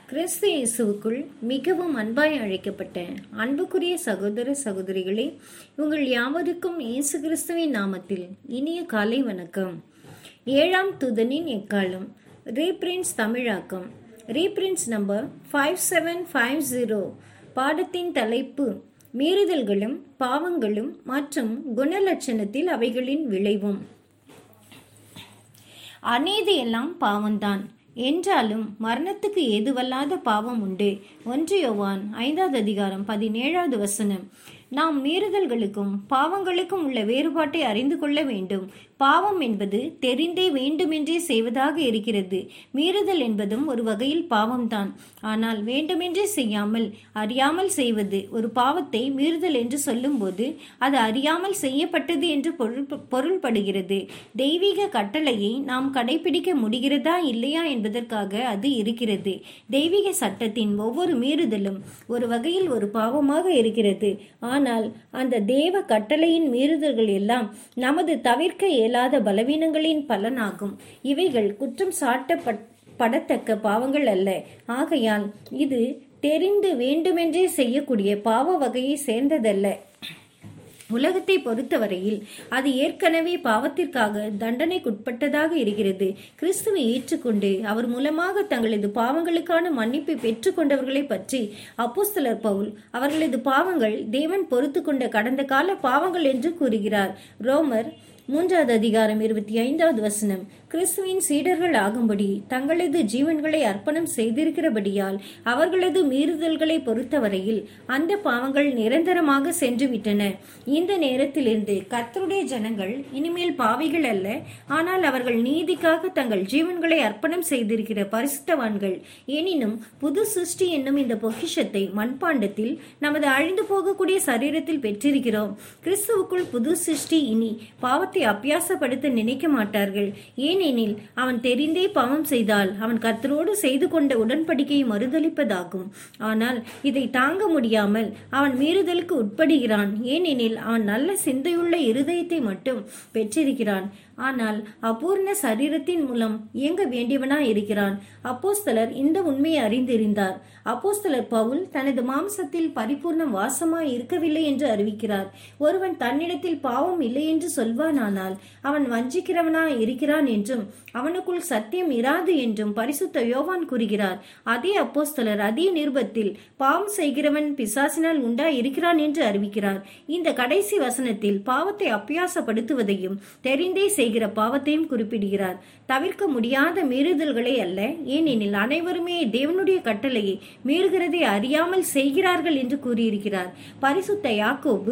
கிறிஸ்து இயேசுவுக்குள் மிகவும் அன்பாய் அழைக்கப்பட்ட அன்புக்குரிய சகோதர சகோதரிகளே உங்கள் யாவருக்கும் இயேசு கிறிஸ்துவின் நாமத்தில் இனிய காலை வணக்கம் ஏழாம் துதனின் எக்காலம் ரீபிரின்ஸ் தமிழாக்கம் reprints number five seven five zero பாடத்தின் தலைப்பு மீறுதல்களும் பாவங்களும் மற்றும் குணலட்சணத்தில் அவைகளின் விளைவும் அநீதி எல்லாம் பாவம்தான் என்றாலும் மரணத்துக்கு ஏதுவல்லாத பாவம் உண்டு ஒன்று யோவான் ஐந்தாவது அதிகாரம் பதினேழாவது வசனம் நாம் மீறுதல்களுக்கும் பாவங்களுக்கும் உள்ள வேறுபாட்டை அறிந்து கொள்ள வேண்டும் பாவம் என்பது தெரிந்தே வேண்டுமென்றே செய்வதாக இருக்கிறது மீறுதல் என்பதும் ஒரு வகையில் பாவம்தான் ஆனால் வேண்டுமென்றே செய்யாமல் அறியாமல் செய்வது ஒரு பாவத்தை மீறுதல் என்று சொல்லும்போது அது அறியாமல் செய்யப்பட்டது என்று பொருள் பொருள்படுகிறது தெய்வீக கட்டளையை நாம் கடைபிடிக்க முடிகிறதா இல்லையா என்பதற்காக அது இருக்கிறது தெய்வீக சட்டத்தின் ஒவ்வொரு மீறுதலும் ஒரு வகையில் ஒரு பாவமாக இருக்கிறது ஆனால் அந்த தேவ கட்டளையின் மீறுதல்கள் எல்லாம் நமது தவிர்க்க இயலாத பலவீனங்களின் பலனாகும் இவைகள் குற்றம் சாட்டப்படத்தக்க பாவங்கள் அல்ல ஆகையால் இது தெரிந்து வேண்டுமென்றே செய்யக்கூடிய பாவ வகையை சேர்ந்ததல்ல உலகத்தை பொறுத்தவரையில் அது ஏற்கனவே பாவத்திற்காக தண்டனைக்குட்பட்டதாக இருக்கிறது கிறிஸ்துவை ஏற்றுக்கொண்டு அவர் மூலமாக தங்களது பாவங்களுக்கான மன்னிப்பை பெற்றுக்கொண்டவர்களை பற்றி அப்போஸ்தலர் பவுல் அவர்களது பாவங்கள் தேவன் பொறுத்து கொண்ட கடந்த கால பாவங்கள் என்று கூறுகிறார் ரோமர் மூன்றாவது அதிகாரம் இருபத்தி ஐந்தாவது வசனம் கிறிஸ்துவின் சீடர்கள் ஆகும்படி தங்களது ஜீவன்களை அர்ப்பணம் செய்திருக்கிறபடியால் அவர்களது மீறுதல்களை பொறுத்தவரையில் அந்த பாவங்கள் நிரந்தரமாக சென்றுவிட்டன இந்த நேரத்திலிருந்து கர்த்தருடைய ஜனங்கள் இனிமேல் பாவிகள் அல்ல ஆனால் அவர்கள் நீதிக்காக தங்கள் ஜீவன்களை அர்ப்பணம் செய்திருக்கிற பரிசுத்தவான்கள் எனினும் புது சிருஷ்டி என்னும் இந்த பொக்கிஷத்தை மண்பாண்டத்தில் நமது அழிந்து போகக்கூடிய சரீரத்தில் பெற்றிருக்கிறோம் கிறிஸ்துவுக்குள் புது சிருஷ்டி இனி பாவத்தை அபியாசப்படுத்த நினைக்க மாட்டார்கள் ஏனெனில் அவன் தெரிந்தே பாவம் செய்தால் அவன் கர்த்தரோடு செய்து கொண்ட உடன்படிக்கையை மறுதளிப்பதாகும் ஆனால் இதை தாங்க முடியாமல் அவன் மீறுதலுக்கு உட்படுகிறான் ஏனெனில் அவன் நல்ல சிந்தையுள்ள இருதயத்தை மட்டும் பெற்றிருக்கிறான் ஆனால் அபூர்ண சரீரத்தின் மூலம் இயங்க வேண்டியவனா இருக்கிறான் அப்போஸ்தலர் இந்த உண்மையை அறிந்திருந்தார் அப்போஸ்தலர் பவுல் தனது மாம்சத்தில் பரிபூர்ணம் வாசமாய் இருக்கவில்லை என்று அறிவிக்கிறார் ஒருவன் தன்னிடத்தில் பாவம் இல்லை என்று சொல்வானானால் அவன் வஞ்சிக்கிறவனா இருக்கிறான் என்றும் அவனுக்குள் சத்தியம் இராது என்றும் பரிசுத்த யோவான் கூறுகிறார் அதே அப்போஸ்தலர் அதே நிருபத்தில் பாவம் செய்கிறவன் பிசாசினால் உண்டா இருக்கிறான் என்று அறிவிக்கிறார் இந்த கடைசி வசனத்தில் பாவத்தை அப்பியாசப்படுத்துவதையும் தெரிந்தே செய்கிற பாவத்தையும் குறிப்பிடுகிறார் தவிர்க்க முடியாத மீறுதல்களே அல்ல ஏனெனில் அனைவருமே தேவனுடைய கட்டளையை மீறுகிறதை அறியாமல் செய்கிறார்கள் என்று கூறியிருக்கிறார் பரிசுத்த யாக்கோபு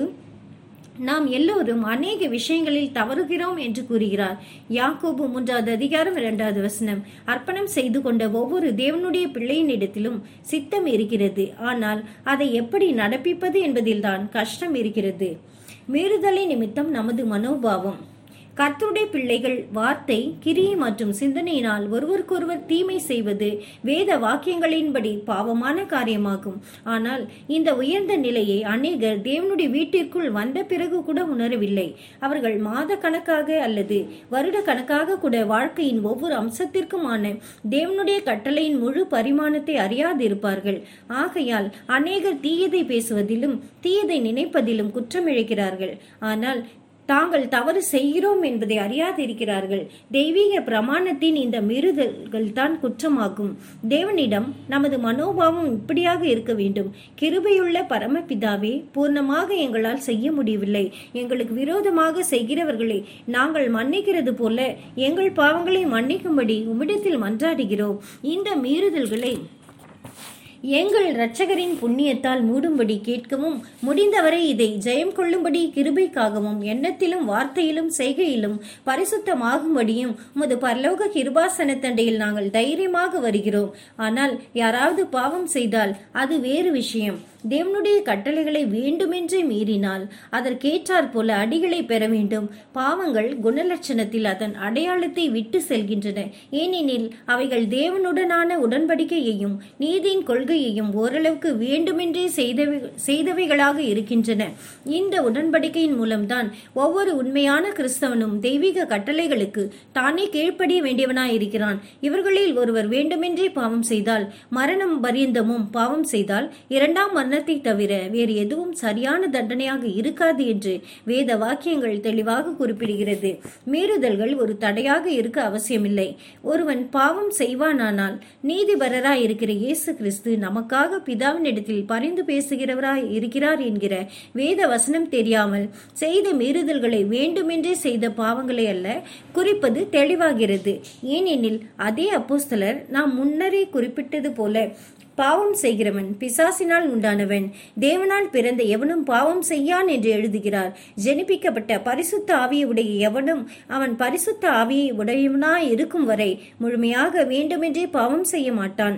நாம் எல்லோரும் அநேக விஷயங்களில் தவறுகிறோம் என்று கூறுகிறார் யாக்கோபு மூன்றாவது அதிகாரம் இரண்டாவது வசனம் அர்ப்பணம் செய்து கொண்ட ஒவ்வொரு தேவனுடைய பிள்ளையினிடத்திலும் சித்தம் இருக்கிறது ஆனால் அதை எப்படி நடப்பிப்பது என்பதில்தான் கஷ்டம் இருக்கிறது மீறுதலை நிமித்தம் நமது மனோபாவம் கர்த்தருடைய பிள்ளைகள் வார்த்தை கிரியை மற்றும் சிந்தனையினால் ஒருவருக்கொருவர் தீமை செய்வது வேத வாக்கியங்களின்படி பாவமான காரியமாகும் ஆனால் இந்த உயர்ந்த நிலையை அநேகர் தேவனுடைய வீட்டிற்குள் வந்த பிறகு கூட உணரவில்லை அவர்கள் மாத கணக்காக அல்லது வருட கணக்காக கூட வாழ்க்கையின் ஒவ்வொரு அம்சத்திற்குமான தேவனுடைய கட்டளையின் முழு பரிமாணத்தை அறியாதிருப்பார்கள் ஆகையால் அநேகர் தீயதை பேசுவதிலும் தீயதை நினைப்பதிலும் குற்றமிழைக்கிறார்கள் ஆனால் தாங்கள் தவறு செய்கிறோம் என்பதை அறியாதிருக்கிறார்கள் தெய்வீக பிரமாணத்தின் இந்த மீறுதல்கள் தான் குற்றமாகும் தேவனிடம் நமது மனோபாவம் இப்படியாக இருக்க வேண்டும் கிருபையுள்ள பரமபிதாவே பூர்ணமாக எங்களால் செய்ய முடியவில்லை எங்களுக்கு விரோதமாக செய்கிறவர்களை நாங்கள் மன்னிக்கிறது போல எங்கள் பாவங்களை மன்னிக்கும்படி உம்மிடத்தில் மன்றாடுகிறோம் இந்த மீறுதல்களை எங்கள் இரட்சகரின் புண்ணியத்தால் மூடும்படி கேட்கவும் முடிந்தவரை இதை ஜெயம் கொள்ளும்படி கிருபைக்காகவும் எண்ணத்திலும் வார்த்தையிலும் செய்கையிலும் பரிசுத்தமாகும்படியும் உமது பரலோக கிருபாசன தண்டையில் நாங்கள் தைரியமாக வருகிறோம் ஆனால் யாராவது பாவம் செய்தால் அது வேறு விஷயம் தேவனுடைய கட்டளைகளை வேண்டுமென்றே மீறினால் அதற்கேற்றாற் போல அடிகளை பெற வேண்டும் பாவங்கள் குணலட்சணத்தில் அதன் அடையாளத்தை விட்டு செல்கின்றன ஏனெனில் அவைகள் தேவனுடனான உடன்படிக்கையையும் நீதியின் கொள்கை கொள்கையையும் ஓரளவுக்கு வேண்டுமென்றே செய்தவை செய்தவைகளாக இருக்கின்றன இந்த உடன்படிக்கையின் மூலம்தான் ஒவ்வொரு உண்மையான கிறிஸ்தவனும் தெய்வீக கட்டளைகளுக்கு தானே கீழ்ப்படிய வேண்டியவனாய் இருக்கிறான் இவர்களில் ஒருவர் வேண்டுமென்றே பாவம் செய்தால் மரணம் பரியந்தமும் பாவம் செய்தால் இரண்டாம் மரணத்தை தவிர வேறு எதுவும் சரியான தண்டனையாக இருக்காது என்று வேத வாக்கியங்கள் தெளிவாக குறிப்பிடுகிறது மீறுதல்கள் ஒரு தடையாக இருக்க அவசியமில்லை ஒருவன் பாவம் செய்வானானால் நீதிபரராய் இருக்கிற இயேசு கிறிஸ்து நமக்காக பிதாவினிடத்தில் பரிந்து பேசுகிறவராய் இருக்கிறார் என்கிற வேத வசனம் தெரியாமல் செய்த மீறுதல்களை வேண்டுமென்றே செய்த பாவங்களை அல்ல குறிப்பது தெளிவாகிறது ஏனெனில் அதே அப்போஸ்தலர் நாம் முன்னரே குறிப்பிட்டது போல பாவம் செய்கிறவன் பிசாசினால் உண்டானவன் தேவனால் பிறந்த எவனும் பாவம் செய்யான் என்று எழுதுகிறார் ஜெனிப்பிக்கப்பட்ட பரிசுத்த ஆவியை உடைய எவனும் அவன் பரிசுத்த ஆவியை உடையவனாய் இருக்கும் வரை முழுமையாக வேண்டுமென்றே பாவம் செய்ய மாட்டான்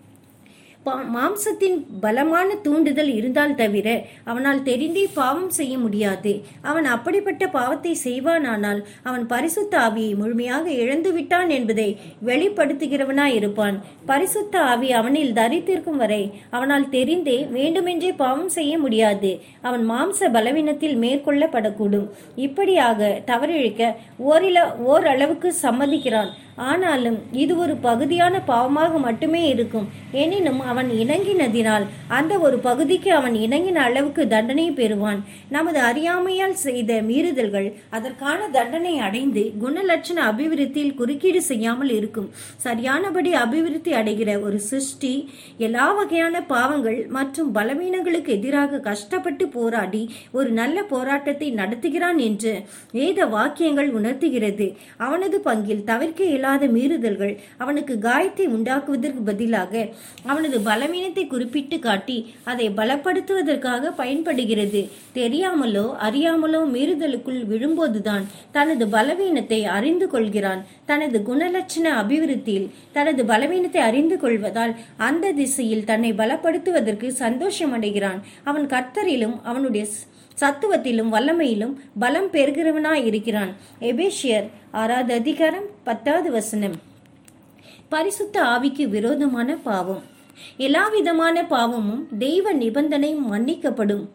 பா- மாம்சத்தின் பலமான தூண்டுதல் இருந்தால் தவிர அவனால் தெரிந்தே பாவம் செய்ய முடியாது அவன் அப்படிப்பட்ட பாவத்தை செய்வானானால் அவன் பரிசுத்த ஆவியை முழுமையாக இழந்து விட்டான் என்பதை வெளிப்படுத்துகிறவனாய் இருப்பான் பரிசுத்த ஆவி அவனில் தரித்திருக்கும் வரை அவனால் தெரிந்தே வேண்டுமென்றே பாவம் செய்ய முடியாது அவன் மாம்ச பலவீனத்தில் மேற்கொள்ளப்படக்கூடும் இப்படியாக தவறிழைக்க ஓரில ஓரளவுக்கு சம்மதிக்கிறான் ஆனாலும் இது ஒரு பகுதியான பாவமாக மட்டுமே இருக்கும் எனினும் அவன் இணங்கினதினால் அந்த ஒரு பகுதிக்கு அவன் இணங்கின அளவுக்கு தண்டனை பெறுவான் நமது அறியாமையால் செய்த மீறுதல்கள் அதற்கான தண்டனை அடைந்து குணலட்சண அபிவிருத்தியில் குறுக்கீடு செய்யாமல் இருக்கும் சரியானபடி அபிவிருத்தி அடைகிற ஒரு சிருஷ்டி எல்லா வகையான பாவங்கள் மற்றும் பலவீனங்களுக்கு எதிராக கஷ்டப்பட்டு போராடி ஒரு நல்ல போராட்டத்தை நடத்துகிறான் என்று வேத வாக்கியங்கள் உணர்த்துகிறது அவனது பங்கில் தவிர்க்க இயலாத மீறுதல்கள் அவனுக்கு காயத்தை உண்டாக்குவதற்கு பதிலாக அவனது பலவீனத்தை குறிப்பிட்டு காட்டி அதை பலப்படுத்துவதற்காக பயன்படுகிறது தெரியாமலோ அறியாமலோ மீறுதலுக்குள் விழும்போதுதான் தனது பலவீனத்தை அறிந்து கொள்கிறான் தனது குணலட்சண அபிவிருத்தியில் தனது பலவீனத்தை அறிந்து கொள்வதால் அந்த திசையில் தன்னை பலப்படுத்துவதற்கு சந்தோஷம் அடைகிறான் அவன் கர்த்தரிலும் அவனுடைய சத்துவத்திலும் வல்லமையிலும் பலம் பெறுகிறவனாய் இருக்கிறான் எபேஷியர் ஆறாவது அதிகாரம் பத்தாவது வசனம் பரிசுத்த ஆவிக்கு விரோதமான பாவம் எல்லா விதமான பாவமும் தெய்வ நிபந்தனை மன்னிக்கப்படும்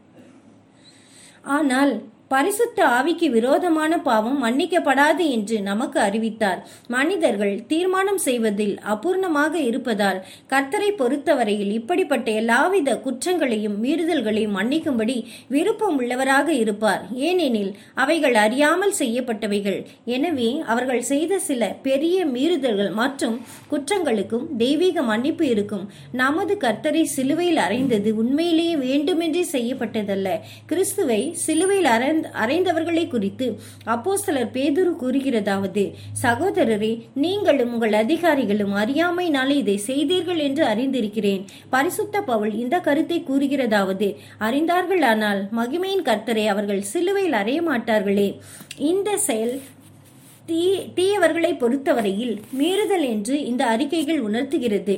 ஆனால் பரிசுத்த ஆவிக்கு விரோதமான பாவம் மன்னிக்கப்படாது என்று நமக்கு அறிவித்தார் மனிதர்கள் தீர்மானம் செய்வதில் அபூர்ணமாக இருப்பதால் கர்த்தரை பொறுத்தவரையில் இப்படிப்பட்ட எல்லாவித குற்றங்களையும் மீறுதல்களையும் மன்னிக்கும்படி விருப்பம் உள்ளவராக இருப்பார் ஏனெனில் அவைகள் அறியாமல் செய்யப்பட்டவைகள் எனவே அவர்கள் செய்த சில பெரிய மீறுதல்கள் மற்றும் குற்றங்களுக்கும் தெய்வீக மன்னிப்பு இருக்கும் நமது கர்த்தரை சிலுவையில் அறைந்தது உண்மையிலேயே வேண்டுமென்றே செய்யப்பட்டதல்ல கிறிஸ்துவை சிலுவையில் அறைந்த அறைந்தவர்களை குறித்து அப்போஸ்தலர் பேதுரு கூறுகிறதாவது சகோதரரே நீங்களும் உங்கள் அதிகாரிகளும் அறியாமையினாலே இதை செய்தீர்கள் என்று அறிந்திருக்கிறேன் பரிசுத்த பவுல் இந்த கருத்தை கூறுகிறதாவது அறிந்தார்களானால் மகிமையின் கர்த்தரை அவர்கள் சிலுவையில் அறைய மாட்டார்களே இந்த செயல் தீ தீயவர்களை பொறுத்தவரையில் மீறுதல் என்று இந்த அறிக்கைகள் உணர்த்துகிறது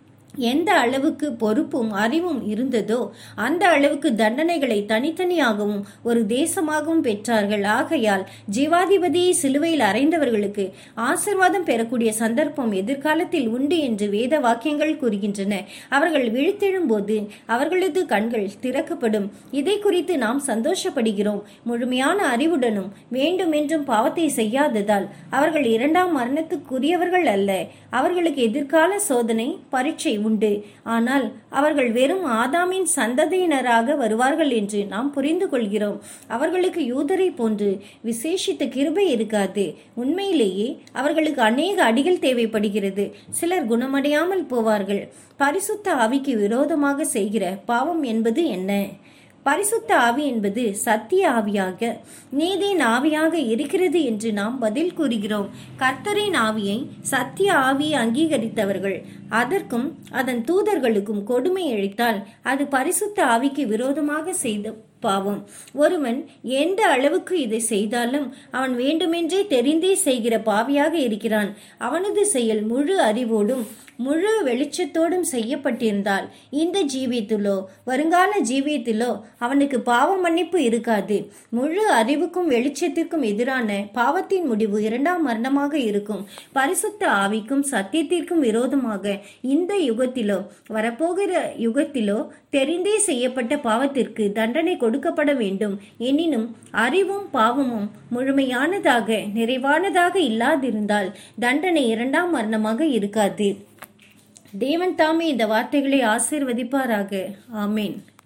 எந்த அளவுக்கு பொறுப்பும் அறிவும் இருந்ததோ அந்த அளவுக்கு தண்டனைகளை தனித்தனியாகவும் ஒரு தேசமாகவும் பெற்றார்கள் ஆகையால் ஜீவாதிபதியை சிலுவையில் அறைந்தவர்களுக்கு ஆசிர்வாதம் பெறக்கூடிய சந்தர்ப்பம் எதிர்காலத்தில் உண்டு என்று வேத வாக்கியங்கள் கூறுகின்றன அவர்கள் விழித்தெழும்போது அவர்களது கண்கள் திறக்கப்படும் இதை குறித்து நாம் சந்தோஷப்படுகிறோம் முழுமையான அறிவுடனும் வேண்டுமென்றும் பாவத்தை செய்யாததால் அவர்கள் இரண்டாம் மரணத்துக்குரியவர்கள் அல்ல அவர்களுக்கு எதிர்கால சோதனை பரீட்சை உண்டு ஆனால் அவர்கள் வெறும் ஆதாமின் சந்ததியினராக வருவார்கள் என்று நாம் புரிந்து கொள்கிறோம் அவர்களுக்கு யூதரை போன்று விசேஷித்த கிருபை இருக்காது உண்மையிலேயே அவர்களுக்கு அநேக அடிகள் தேவைப்படுகிறது சிலர் குணமடையாமல் போவார்கள் பரிசுத்த ஆவிக்கு விரோதமாக செய்கிற பாவம் என்பது என்ன பரிசுத்த ஆவி என்பது சத்திய ஆவியாக நீதியின் ஆவியாக இருக்கிறது என்று நாம் பதில் கூறுகிறோம் கர்த்தரின் ஆவியை சத்திய ஆவியை அங்கீகரித்தவர்கள் அதற்கும் அதன் தூதர்களுக்கும் கொடுமை அளித்தால் அது பரிசுத்த ஆவிக்கு விரோதமாக செய்த பாவம் ஒருவன் எந்த அளவுக்கு இதை செய்தாலும் அவன் வேண்டுமென்றே தெரிந்தே செய்கிற பாவியாக இருக்கிறான் அவனது செயல் முழு அறிவோடும் முழு வெளிச்சத்தோடும் செய்யப்பட்டிருந்தால் இந்த ஜீவியத்திலோ வருங்கால ஜீவியத்திலோ அவனுக்கு பாவ மன்னிப்பு இருக்காது முழு அறிவுக்கும் வெளிச்சத்திற்கும் எதிரான பாவத்தின் முடிவு இரண்டாம் மரணமாக இருக்கும் பரிசுத்த ஆவிக்கும் சத்தியத்திற்கும் விரோதமாக இந்த யுகத்திலோ வரப்போகிற யுகத்திலோ தெரிந்தே செய்யப்பட்ட பாவத்திற்கு தண்டனை கொடுக்கப்பட வேண்டும் எனினும் அறிவும் பாவமும் முழுமையானதாக நிறைவானதாக இல்லாதிருந்தால் தண்டனை இரண்டாம் மரணமாக இருக்காது தேவன் தாமே இந்த வார்த்தைகளை ஆசீர்வதிப்பாராக ஆமேன்